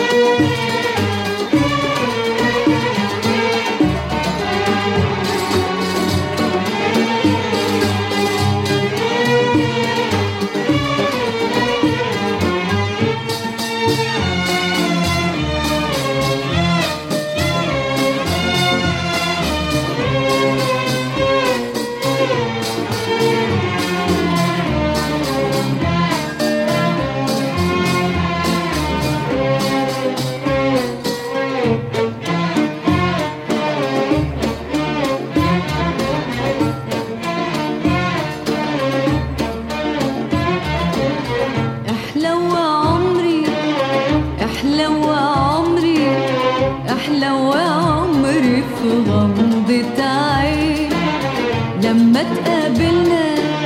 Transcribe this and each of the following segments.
احلى عمري احلى عمري احلى عمري في غمضة عين لما تقابلنا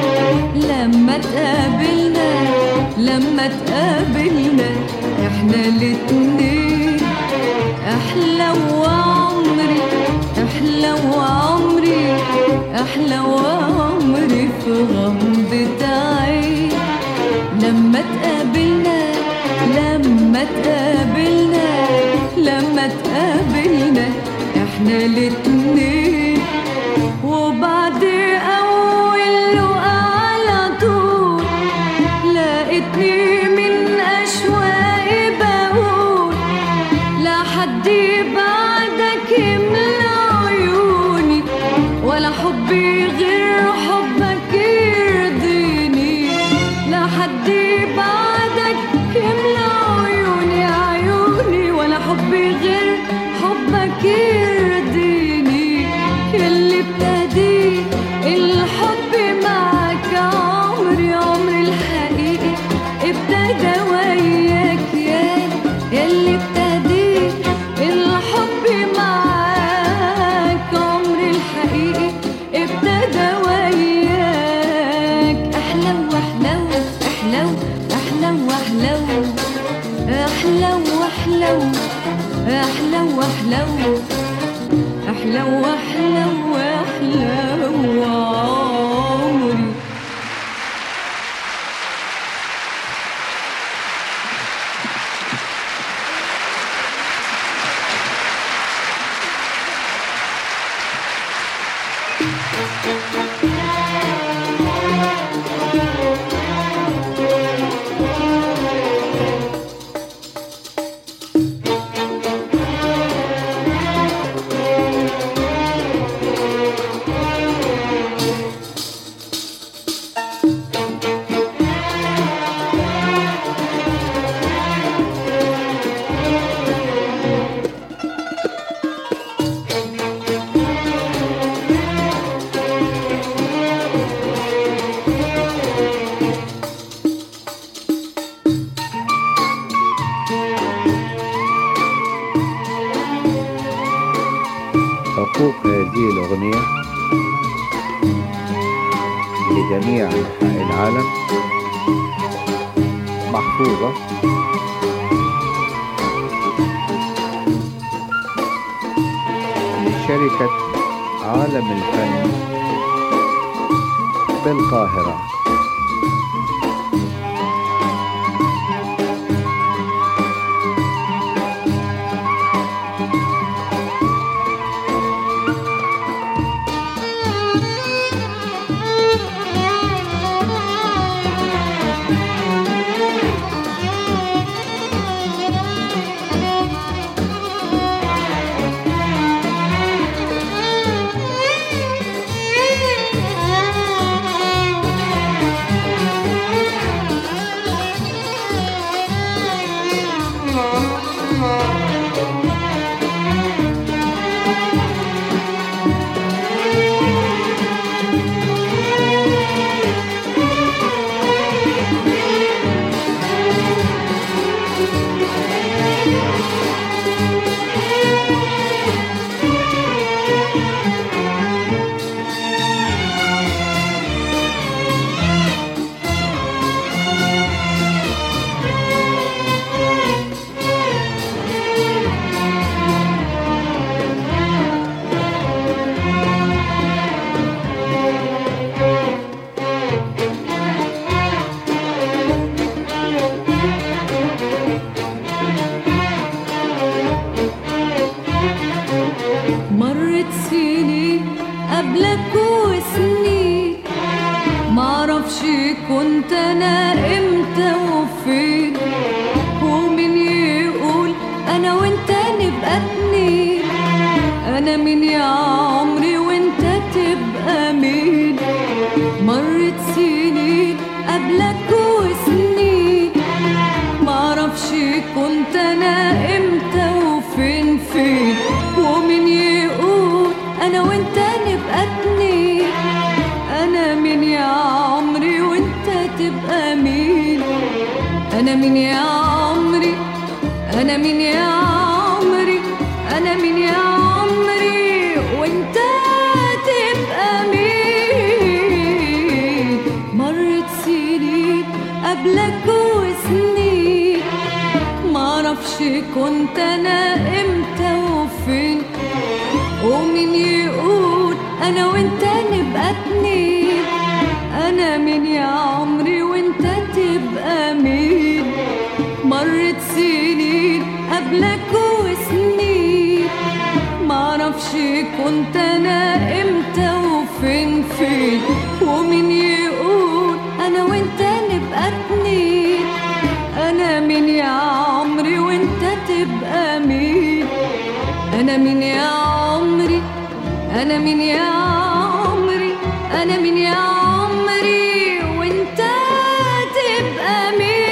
لما تقابلنا لما تقابلنا احنا الاتنين احلى عمري احلى عمري احلى عمري في غمضة عين لما تقابلنا لما تقابلنا لما تقابلنا احنا الاتنين وبعد اول على طول لقيتني من اشواقي بقول لا حد بعدك يملى عيوني ولا حبي غير حبك يرضيني لا حد بعدك يملى عيوني عيوني ولا حبي غير حبك يرضيني اللي ابتدي الحب معك عمري عمري الحقيقي ابتدى وياك يا اللي ابتدي الحب معاك عمري الحقيقي ابتدى وياك احلى واحلى احلى احلى واحلى احلى واحلى احلى واحلى احلى واحلى واحلى وعمري حقوق هذه الأغنية لجميع أنحاء العالم محفوظة لشركة عالم الفن بالقاهرة Thank you. كنت انا امتى وفين ومين يقول انا وانت نبقى اتنين انا مين يا عمري وانت تبقى مين مرت سنين قبلك وسنين معرفش كنت انا امتى وفين فين ومين يقول انا وانت نبقى اتنين انا مين يا عمري وانت تبقى مين انا مين يا عمري انا مين يا عمري انا مين يا عمري وانت تبقى مين مرت سنين قبلك وسنين معرفش كنت انا امتى وفين ومين يقول انا وانت نبقى اتنين انا مين يا عمري وانت تبقى مين مرت سنين قبلك وسنين معرفش كنت انا امتى وفين فين ومين يقول انا وانت نبقى اتنين انا مين يا عمري وانت تبقى مين انا مين يا عمري انا مين يا عمري انا مين يا عمري وانت تبقى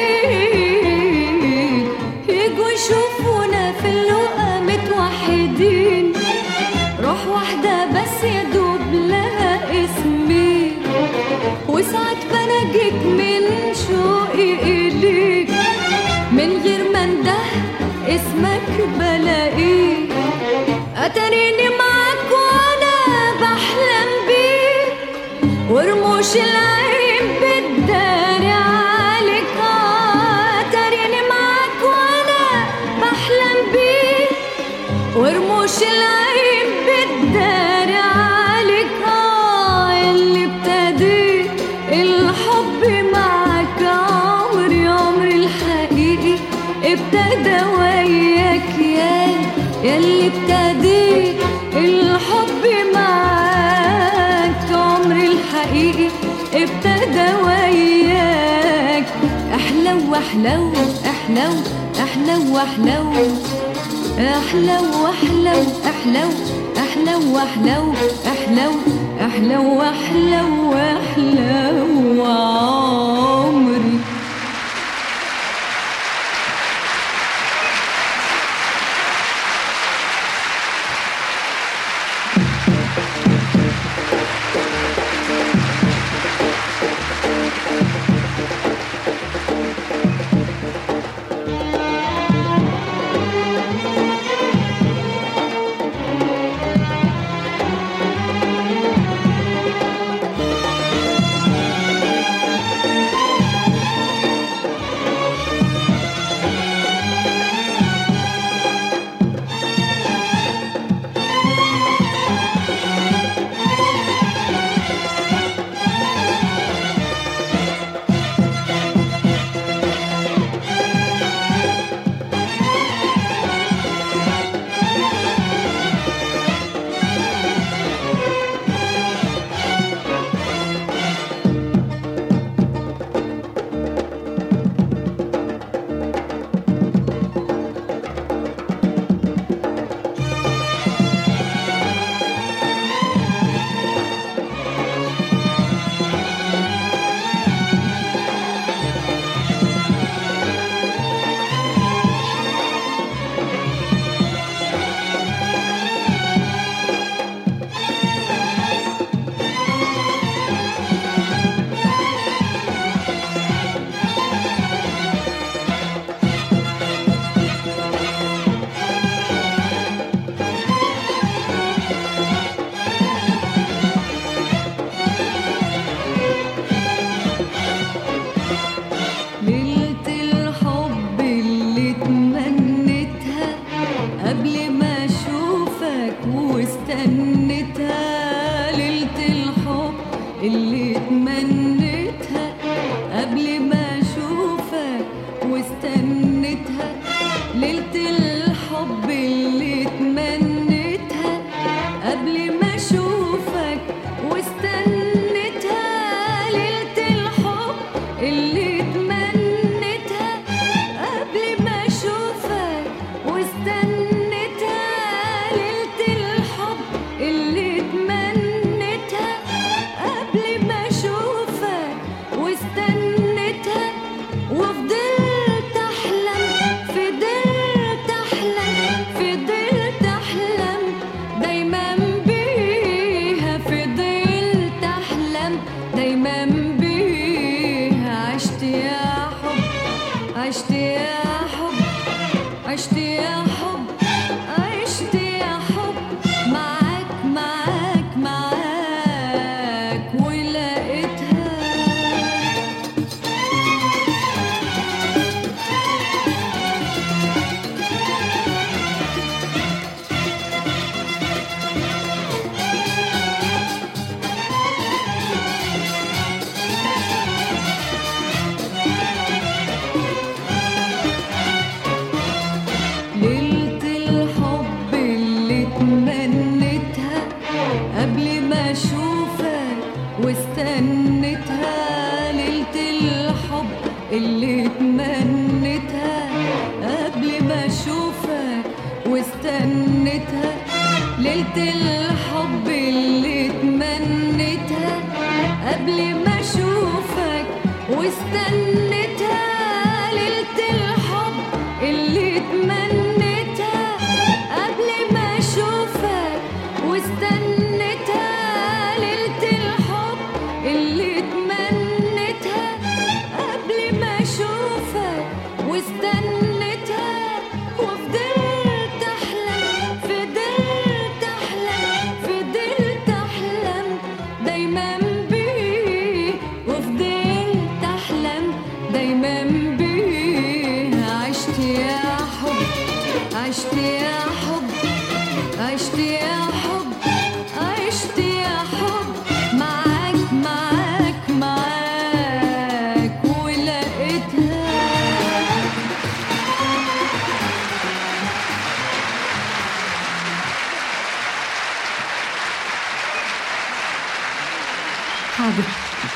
مين يجوا يشوفونا في اللقا متوحدين روح واحدة بس يا دوب لها اسمي وساعات بنجيك من شوقي إليك من غير ما انده اسمك بلاقيك أتريني معاك وأنا بحلم بيك ورموش العين بتداري عليك آه، أتريني معاك وأنا بحلم بيك ورموش العين بتداري عليك آه اللي ابتديت الحب معاك عمري عمري الحقيقي ابتدى وياك يا يا اللي ابتديت الحب معاك عمري الحقيقي ابتدى وياك احلو واحلو احلو احلو واحلو احلو واحلو احلو احلو واحلو احلو احلو واحلو واحلو عمري ليلة الحب اللي تمنيتها قبل ما اشوفك واستنيتها ليلة الحب اللي تمنيتها قبل ما اشوفك واستنيتها ليلة الحب اللي تمنيتها قبل ما اشوفك واستنيتها ليلة الحب يا حب عشت يا حب معاك معاك معاك ولقيتها ليلة الحب اللي تمنيتها قبل ما اشوفك واستنيتها ليلة الحب اللي تمنيتها قبل ما اشوفك واستنيتها ليلة الحب اللي تمنيتها قبل ما اشوفك واستنيتها ليلة الحب اللي تمنيتها قبل ما اشوفك واستنيتها ليلة الحب اللي تمنيتها قبل ما اشوفك واستنيتها وفضلت احلم فضلت احلم فضلت احلم دايما بيه وفضلت احلم دايما بيه عشت يا حب عشت يا حب عشت يا حب عشت يا حب معاك معاك معاك ولقيتها حاضر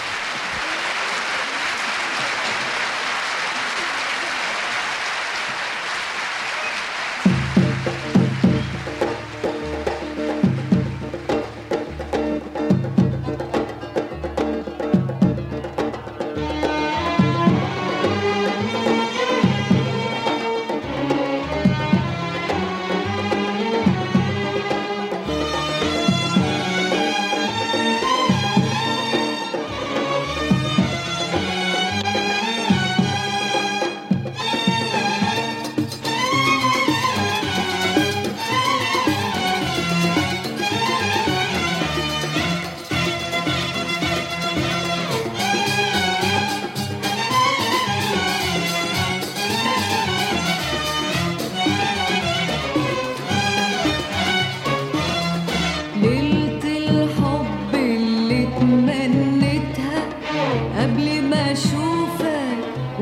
ليلة الحب اللي تمنيتها قبل ما اشوفك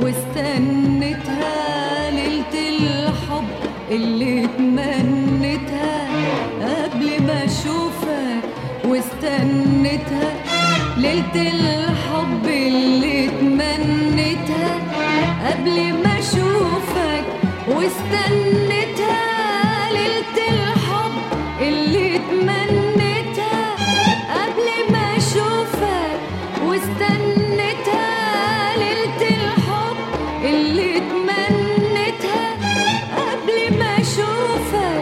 واستنيتها ليلة الحب اللي تمنيتها قبل ما اشوفك واستنيتها ليلة الحب اللي تمنيتها قبل ما اشوفك واستنيتها ليلة الحب اللي تمنيتها قبل ما اشوفك واستنيتها ليلة الحب اللي تمنيتها قبل ما اشوفك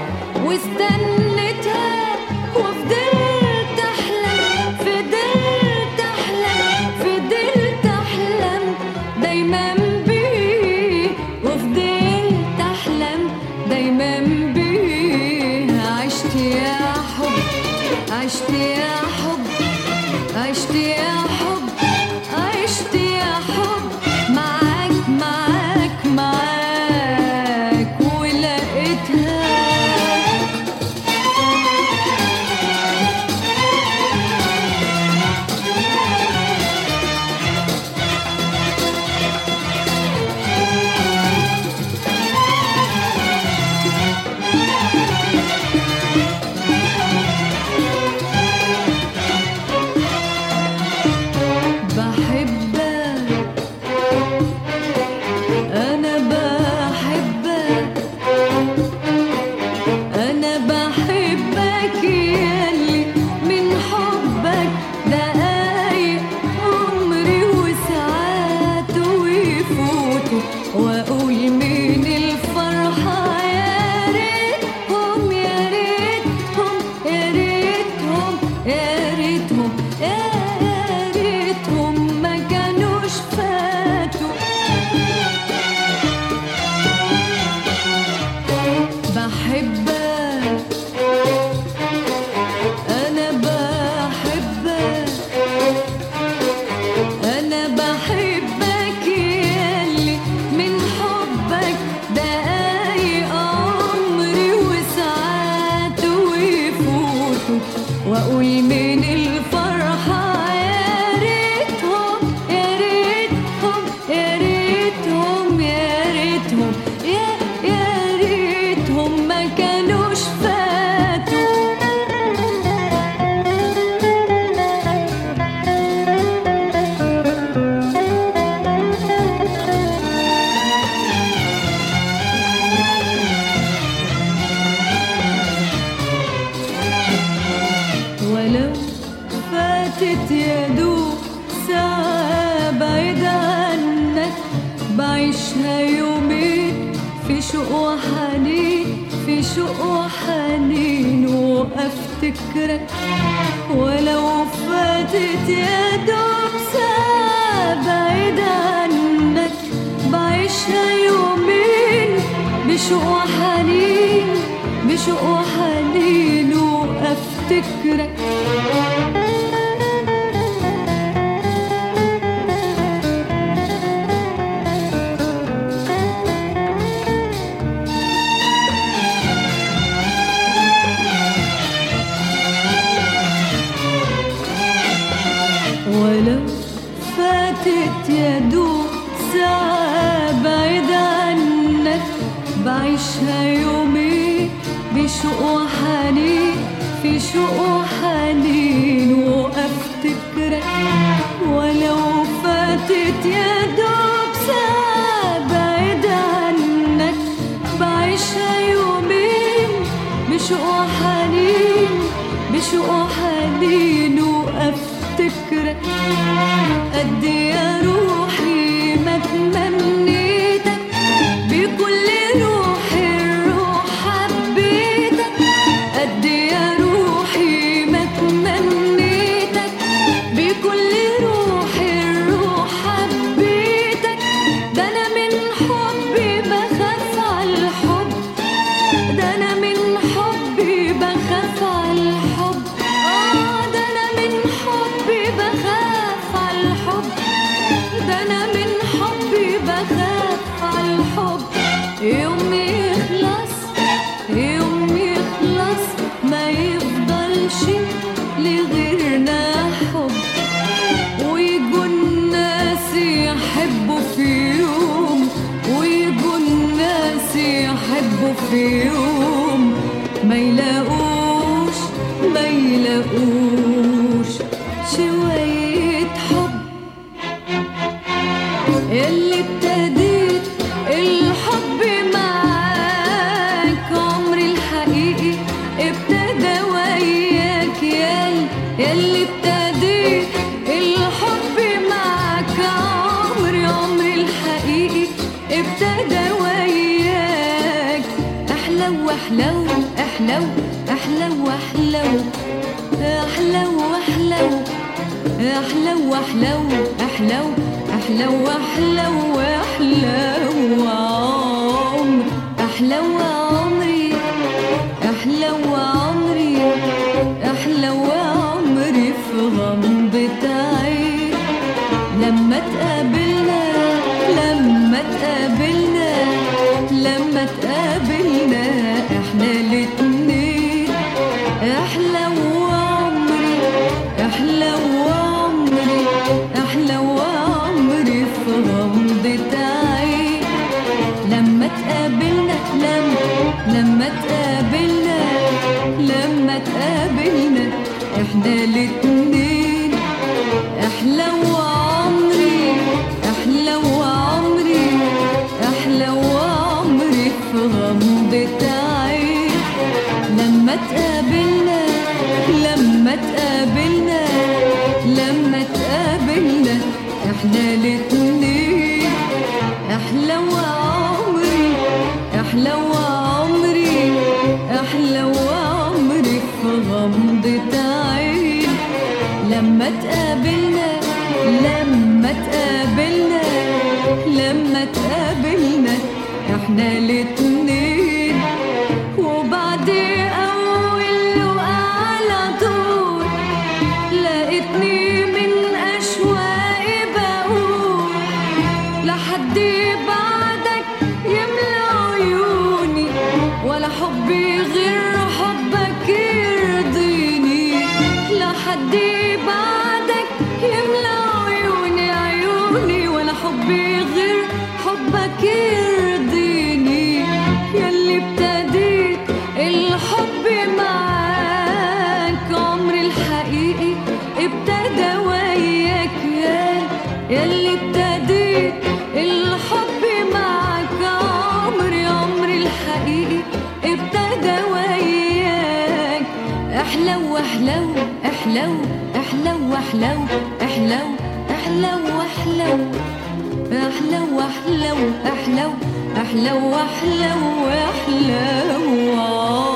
واستنيتها وفضلت احلم فضلت احلم فضلت احلم دايما بيه وفضلت احلم دايما بيه عشت يا حب عشت يا حب عشت يا حب عشت يا حب معاك معاك معاك ولقيتها بحبك أنا بحبك أنا بحبك ياللي من حبك دقايق عمري وساعات ويفوتوا وأقول من الفرحة يا ريتهم يا ريتهم يا ريتهم يا ريتهم يا يا ريتهم ما كانوش فاتوا ولو فاتت يا دوب ساعة بعيد عنك بعيشها يومين في شوق وحنين في شوق وحنين وافتكرك ولو فاتت يا دوب ساعة بعيد عنك بعيشها يومين بشوق وحنين بشوق وحنين وافتكرك ولو فاتت يا دوب ساعة بعيد عنك بعيشها يومين بشوق وحنين في شوق وحنين وافتكرك ولو فاتت يا دوب ساعة بعيد عنك بعيشها يومين بشوق وحنين بشوق وحنين وافتكرك قد يا روحي ما تمنيتك بكل روحي الروح حبيتك قد يا روحي ما تمنيتك بكل روحي الروح حبيتك ده انا من حبي بخاف على الحب ده انا من حبي بخاف على الحب اه ده انا من حبي بخاف على الحب ده انا من حبي بخاف على الحب يوم يخلص يوم يخلص ما يفضلش لغيرنا حب ويجوا الناس يحبوا في يوم ويجوا الناس يحبوا في يوم ما يلاقوش ما يلاقوش شوية حب اللي ابتديت الحب معاك عمري الحقيقي ابتدى وياك يال اللي ابتديت الحب معاك عمري عمري الحقيقي ابتدى وياك احلو احلو احلو احلو احلو احلو احلو احلو احلو احلو احلو احلو احلو عمر احلو عمري احلو عمري احلو عمري في غمضة عين لما تقابلنا لما تقابلنا لما تقابلنا احنا الاتنين احلو عمري احلو عمري احلو عمري في غمضة عين لما تقابلنا لما لما تقابلنا لما تقابلنا احنا الاتنين احلو عمري احلو عمري احلو عمري في غمضة عين لما تقابلنا لما تقابلنا لما تقابلنا احنا الاتنين احلو عمري احلو عمري احلو عمري في غمضة عين لما تقابلنا لما تقابلنا لما تقابلنا احنا الاتنين وبعد حبي غير حبك يرضيني لا حد بعدك يملى عيوني عيوني ولا حبي غير حبك يرضيني يلي ابتديت الحب معاك عمري الحقيقي ابتدى وياك يا يلي ابتديت الحب معاك عمري عمري الحقيقي ابتدى وياك احلو احلو احلو احلو احلو احلو احلو احلو احلو احلو احلو احلو احلو احلو